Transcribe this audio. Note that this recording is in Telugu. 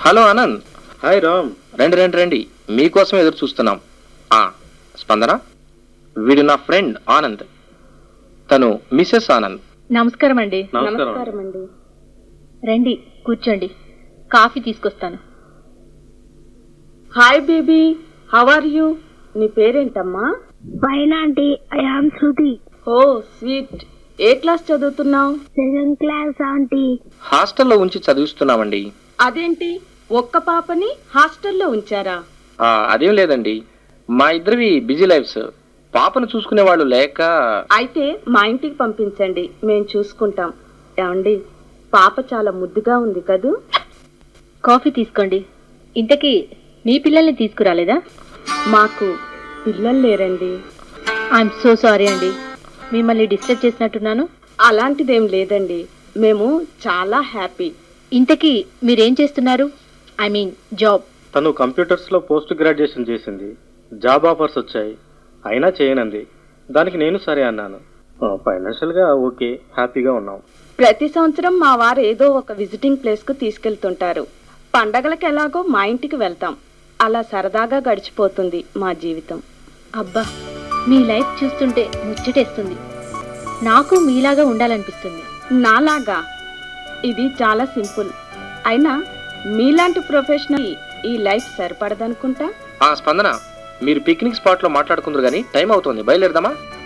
హలో ఆనంద్ హాయ్ రామ్ రండి రండి రండి మీకోసం ఎదురు చూస్తున్నాం ఆ స్పందన వీడు నా ఫ్రెండ్ ఆనంద్ తను మిసెస్ ఆనంద్ నమస్కారం అండి నమస్కారం అండి రండి కూర్చోండి కాఫీ తీసుకొస్తాను hi baby how are you నీ పేరేంటమ్మా fine aunty I am Shruti oh sweet ఏ క్లాస్ చదువుతున్నావు సెకండ్ క్లాస్ ఆంటీ హాస్టల్లో ఉంచి చదివిస్తున్నామండి అదేంటి ఒక్క పాపని హాస్టల్లో ఉంచారా ఆ, అదేం లేదండి మా ఇద్దరివి బిజీ లైఫ్స్ పాపను చూసుకునే వాళ్ళు లేక అయితే మా ఇంటికి పంపించండి మేం చూసుకుంటాం ఏమండి పాప చాలా ముద్దుగా ఉంది కదూ కాఫీ తీసుకోండి ఇంతకీ మీ పిల్లల్ని తీసుకురాలేదా మాకు పిల్లలు లేరండి ఐఎమ్ సో సారీ అండి మిమ్మల్ని డిస్టర్బ్ చేసినట్టున్నాను అలాంటిదేం లేదండి మేము చాలా హ్యాపీ ఇంతకీ మీరేం చేస్తున్నారు ఐ మీన్ జాబ్ తను కంప్యూటర్స్ లో పోస్ట్ గ్రాడ్యుయేషన్ చేసింది జాబ్ ఆఫర్స్ వచ్చాయి అయినా చేయనంది దానికి నేను సరే అన్నాను ఫైనాన్షియల్ గా ఓకే హ్యాపీగా ఉన్నాం ప్రతి సంవత్సరం మా వారు ఏదో ఒక విజిటింగ్ ప్లేస్ కు తీసుకెళ్తుంటారు పండగలకు ఎలాగో మా ఇంటికి వెళ్తాం అలా సరదాగా గడిచిపోతుంది మా జీవితం అబ్బా మీ లైఫ్ చూస్తుంటే ముచ్చటేస్తుంది నాకు మీలాగా ఉండాలనిపిస్తుంది నాలాగా ఇది చాలా సింపుల్ అయినా మీలాంటి ప్రొఫెషనల్ ఈ లైఫ్ సరిపడదనుకుంటా ఆ స్పందన మీరు పిక్నిక్ స్పాట్ లో మాట్లాడుకుందరు కానీ టైం అవుతుంది బయలుదేరదామా